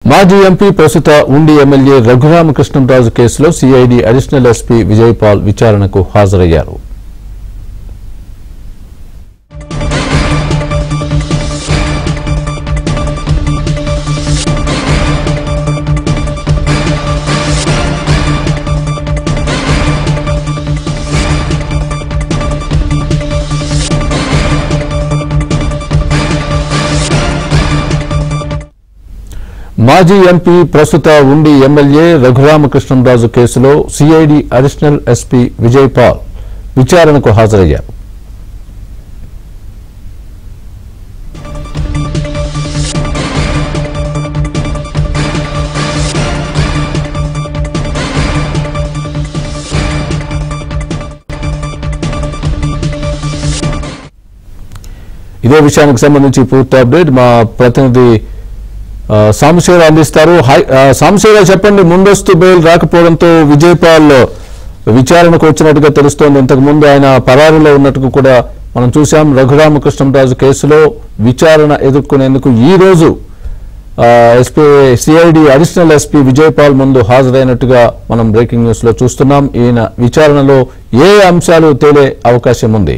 మాజీ ఎంపీ ప్రస్తుత ఉండి ఎమ్మెల్యే రఘురామకృష్ణంరాజు కేసులో సిఐడి అడిషనల్ ఎస్పీ విజయపాల్ విచారణకు హాజరయ్యారు మాజీ ఎంపీ ప్రస్తుత ఉండి ఎమ్మెల్యే రఘురామకృష్ణంరాజు కేసులో సిఐడి అడిషనల్ ఎస్పీ విజయపాల్ విచారణకు హాజరయ్యారు ఇదే విషయానికి సంబంధించి పూర్తి అప్డేట్ మా ప్రతినిధి ఆ, సాంబశివరావు అందిస్తారు హై ఆ, సాంబశివరావు చెప్పండి ముందస్తు బెయిల్ రాకపోవడంతో విజయపాల్ విచారణకు వచ్చినట్టుగా తెలుస్తోంది ఇంతకు ముందు ఆయన పరారీలో ఉన్నట్టుగా కూడా మనం చూసాం రఘురామకృష్ణరాజు కేసులో విచారణ ఎదుర్కొనేందుకు ఈ రోజు SP CID additional SP Vijayapal ముందు హాజరైనట్టుగా మనం బ్రేకింగ్ న్యూస్ లో చూస్తున్నాం ఈయన విచారణలో ఏ అంశాలు తేలే అవకాశం ఉంది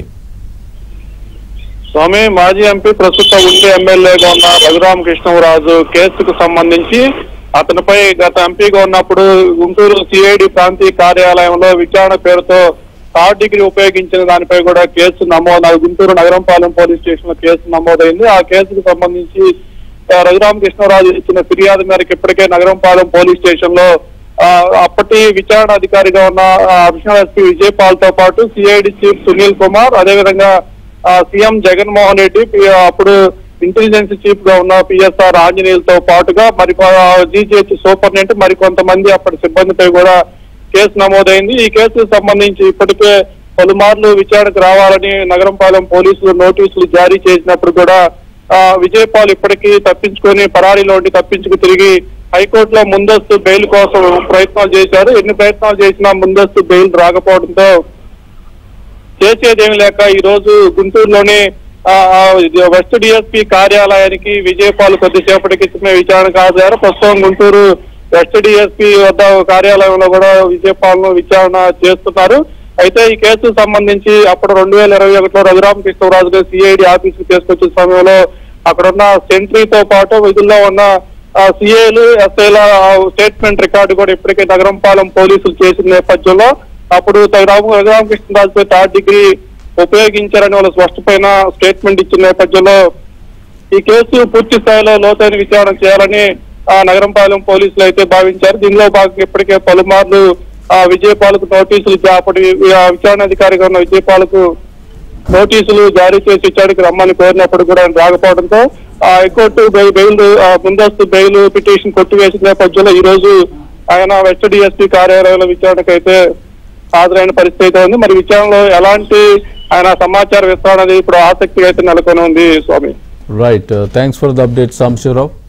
స్వామి మాజీ ఎంపీ ప్రస్తుత ఉండి ఎమ్మెల్యేగా ఉన్న రఘురామకృష్ణరాజు కేసుకు సంబంధించి అతనిపై గత ఎంపీగా ఉన్నప్పుడు గుంటూరు సిఐడి ప్రాంతీయ కార్యాలయంలో విచారణ పేరుతో థర్డ్ డిగ్రీ ఉపయోగించిన దానిపై కూడా కేసు నమోదు గుంటూరు నగరంపాలెం పోలీస్ స్టేషన్ లో కేసు నమోదైంది ఆ కేసుకు సంబంధించి ఆ, రఘురామకృష్ణరాజు ఇచ్చిన ఫిర్యాదు మేరకు ఇప్పటికే నగరంపాలెం పోలీస్ స్టేషన్ లో ఆ, అప్పటి విచారణ అధికారిగా ఉన్న ఆ, అడిషనల్ ఎస్పీ విజయపాల్ తో పాటు సిఐడి చీఫ్ సునీల్ కుమార్ అదేవిధంగా ఆ, సీఎం జగన్మోహన్ రెడ్డి పి- అప్పుడు ఇంటెలిజెన్స్ చీఫ్ గా ఉన్న పిఎస్ఆర్ ఆంజనేయులతో పాటుగా మరి జీజీహెచ్ సూపరింటెండెంట్ మరి కొంతమంది అప్పటి సిబ్బందిపై కూడా కేసు నమోదైంది ఈ కేసుకు సంబంధించి ఇప్పటికే పలుమార్లు విచారణకు రావాలని నగరంపాలెం పోలీసులు నోటీసులు జారీ చేసినప్పుడు కూడా ఆ, విజయపాల్ ఇప్పటికీ తప్పించుకొని పరారీలో ఉండి తప్పించుకు తిరిగి హైకోర్టులో ముందస్తు బెయిల్ కోసం ప్రయత్నాలు చేశారు ఎన్ని ప్రయత్నాలు చేసినా ముందస్తు బెయిల్ రాకపోవడంతో చేసేదేమి లేక ఈ రోజు గుంటూరులోని ఆ, ఆ, ఇది వెస్ట్ డిఎస్పీ కార్యాలయానికి విజయపాల్ కొద్దిసేపటి క్రితమే విచారణకు హాజరయ్యారు ప్రస్తుతం గుంటూరు వెస్ట్ డిఎస్పీ వద్ద కార్యాలయంలో కూడా విజయపాల్ ను విచారణ చేస్తున్నారు అయితే ఈ కేసుకు సంబంధించి అప్పుడు రెండు వేల ఇరవై ఒకటిలో రఘురామ కృష్ణరాజు గారు సిఐడి ఆఫీసుకు తీసుకొచ్చిన సమయంలో అక్కడ ఉన్న సెంట్రీతో పాటు విధుల్లో ఉన్న సిఐలు ఎస్ఐల స్టేట్మెంట్ రికార్డు కూడా ఇప్పటికే నగరంపాలెం పోలీసులు చేసిన నేపథ్యంలో అప్పుడు రామ రఘురామకృష్ణరాజుపై థర్డ్ డిగ్రీ ఉపయోగించారని వాళ్ళు స్పష్టమైన స్టేట్మెంట్ ఇచ్చిన నేపథ్యంలో ఈ కేసు పూర్తి స్థాయిలో లోతైన విచారణ చేయాలని ఆ, నగరంపాలెం పోలీసులు అయితే భావించారు దీనిలో భాగంగా ఇప్పటికే పలుమార్లు ఆ, విజయపాలకు నోటీసులు జా- అప్పటి ఆ, విచారణ అధికారిగా ఉన్న విజయపాలకు నోటీసులు జారీ చేసి ఇచ్చాడికి రమ్మని కోరినప్పుడు కూడా ఆయన రాకపోవడంతో ఆ హైకోర్టు బెయిల్ బెయిల్ ఆ, ముందస్తు బెయిల్ పిటిషన్ కొట్టివేసిన నేపథ్యంలో ఈ రోజు ఆయన వెస్ట్ డిఎస్పీ కార్యాలయంలో విచారణకు అయితే హాజరైన పరిస్థితి అయితే ఉంది మరి విచారణలో ఎలాంటి ఆయన సమాచారం ఇస్తాడనేది ఇప్పుడు ఆసక్తి అయితే నెలకొని ఉంది Swamy right thanks for the update Sambasivarao